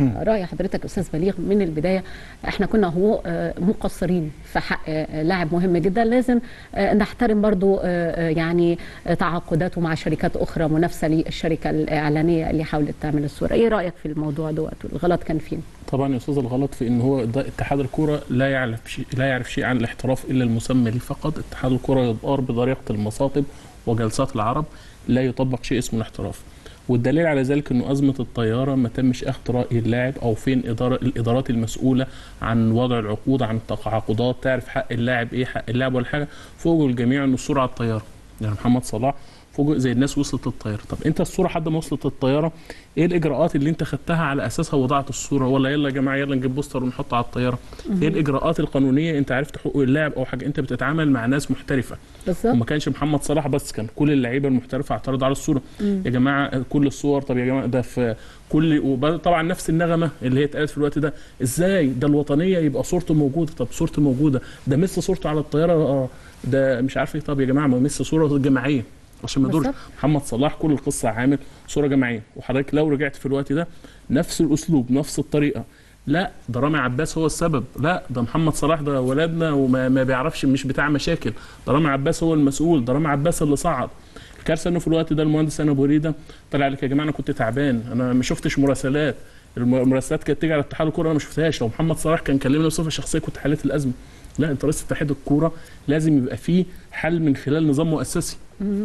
آه، راي حضرتك استاذ بليغ من البدايه احنا كنا هو آه، مقصرين في حق آه، لاعب مهم جدا لازم آه، نحترم برضو آه، آه، يعني آه، تعاقداته مع شركات اخرى منافسه للشركه الاعلانيه اللي حاولت تعمل الصوره ايه رايك في الموضوع دوت الغلط كان فين طبعا يا استاذ الغلط في ان هو ده اتحاد الكوره لا يعرف شيء لا يعرف شيء عن الاحتراف الا المسمى ليه فقط اتحاد الكوره يدار بطريقه المصاطب وجلسات العرب لا يطبق شيء اسمه الاحتراف والدليل على ذلك انه ازمه الطياره ما تمش اخذ راي اللاعب او فين إدارة الادارات المسؤوله عن وضع العقود عن التعاقدات تعرف حق اللاعب ايه حق اللاعب ولا حاجه فوجئوا الجميع انه الصوره على الطياره يعني محمد صلاح فوجئ زي الناس وصلت الطياره طب انت الصوره حد ما وصلت الطياره ايه الاجراءات اللي انت خدتها على اساسها وضعت الصوره ولا يلا يا جماعه يلا نجيب بوستر ونحطه على الطياره ايه الاجراءات القانونيه انت عرفت حقوق اللاعب او حاجه انت بتتعامل مع ناس محترفه بالظبط وما كانش محمد صلاح بس كان كل اللعيبه المحترفه اعترضوا على الصوره يا جماعه كل الصور طب يا جماعه ده في كل وطبعا نفس النغمه اللي هي اتقالت في الوقت ده ازاي ده الوطنيه يبقى صورته موجوده طب صورته موجوده ده ميسي صورته على الطياره اه ده مش عارف ايه طب يا جماعه ما ميسي صوره جماعيه عشان ما يدورش بالظبط. محمد صلاح كل القصه عامل صوره جماعيه وحضرتك لو رجعت في الوقت ده نفس الاسلوب نفس الطريقه لا ده رامي عباس هو السبب لا ده محمد صلاح ده ولدنا وما ما بيعرفش مش بتاع مشاكل ده رامي عباس هو المسؤول ده رامي عباس اللي صعد الكارثه انه في الوقت ده المهندس انا ابو ريده طلع لك يا جماعه انا كنت تعبان انا ما شفتش مراسلات الم- المراسلات كانت تيجي على اتحاد الكوره انا ما شفتهاش لو محمد صلاح كان كلمني بصفه شخصيه كنت حليت الازمه لا انت رئيس اتحاد الكوره لازم يبقى فيه حل من خلال نظام مؤسسي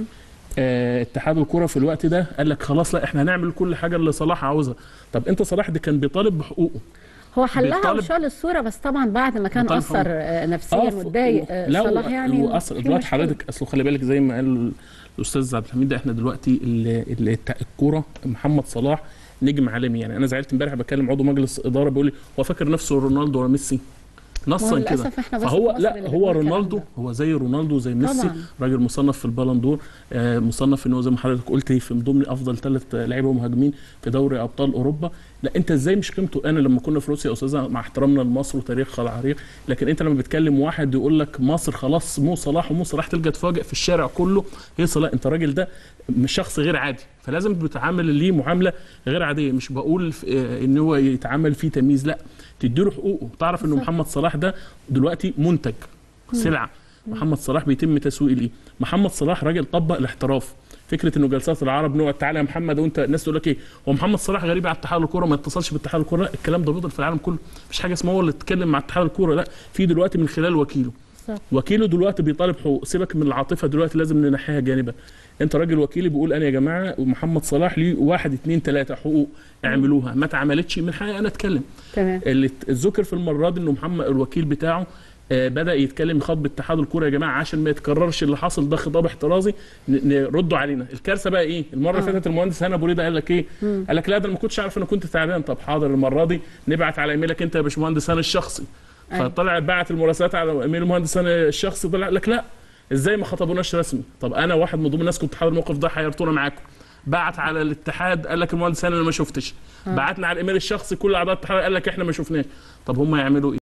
آه، اتحاد الكوره في الوقت ده قال لك خلاص لا احنا هنعمل كل حاجه اللي صلاح عاوزها طب انت صلاح ده كان بيطالب بحقوقه هو حلها بيطالب- وشال الصوره بس طبعا بعد ما كان بيطالب اثر آه، نفسيا ف- واتضايق آه، لا صلاح يعني واصل في دلوقتي مشكلة. حضرتك اصل خلي بالك زي ما قال الاستاذ عبد الحميد احنا دلوقتي ال- ال- الت- الكوره محمد صلاح نجم عالمي يعني انا زعلت امبارح بكلم عضو مجلس اداره بيقول لي هو فاكر نفسه رونالدو ولا ميسي ما هو نصا كده للاسف احنا بس فهو في مصر لا اللي هو بنقول الكلام رونالدو ده. هو زي رونالدو وزي ميسي طبعاً. راجل مصنف في البالون دور آه، مصنف ان هو زي ما حضرتك قلت في من ضمن افضل ثلاث لعيبه مهاجمين في دوري ابطال اوروبا لا انت ازاي مش قيمته انا لما كنا في روسيا يا استاذه مع احترامنا لمصر وتاريخها العريق لكن انت لما بتكلم واحد يقول لك مصر خلاص مو صلاح ومو صلاح تلقى تفاجئ في الشارع كله هي صلاح انت راجل ده مش شخص غير عادي فلازم بتعامل ليه معامله غير عاديه مش بقول في- آه، ان هو يتعامل فيه تمييز لا تديله حقوقه تعرف ان بالظبط. محمد صلاح ده دلوقتي منتج سلعه محمد صلاح بيتم تسويق ليه محمد صلاح راجل طبق الاحتراف فكره انه جلسات العرب نقعد تعالى يا محمد وانت الناس تقول لك ايه هو محمد صلاح غريب على اتحاد الكوره ما اتصلش باتحاد الكوره لا الكلام ده بيضل في العالم كله مفيش حاجه اسمها هو اللي اتكلم مع اتحاد الكوره لا في دلوقتي من خلال وكيله بالظبط. وكيله دلوقتي بيطالب حقوق سيبك من العاطفه دلوقتي لازم ننحيها جانبا انت راجل وكيلي بيقول انا يا جماعه محمد صلاح ليه واحد اتنين تلاته حقوق اعملوها ما اتعملتش من حقي انا اتكلم تمام اللي الذكر في المره دي انه محمد الوكيل بتاعه آه، بدا يتكلم خطب اتحاد الكوره يا جماعه عشان ما يتكررش اللي حصل ده خطاب احترازي ن- نردوا علينا الكارثه بقى ايه المره اللي آه. فاتت المهندس هنا ابو ريده قال لك ايه قال لك لا ده انا ما كنتش عارف انا كنت تعبان طب حاضر المره دي نبعت على ايميلك انت يا باشمهندس هنا الشخصي أيوة. فطلع بعت المراسلات على ايميل المهندس هنا الشخصي طلع لك لا ازاي ما خطبوناش رسمي طب انا واحد من ضمن الناس كنت حاضر الموقف ده حيرتونا معاكم بعت على الاتحاد قال لك المهندس هنا انا ما شفتش بعتنا على الايميل الشخصي كل اعضاء الاتحاد قال لك احنا ما شفناش طب هم يعملوا ايه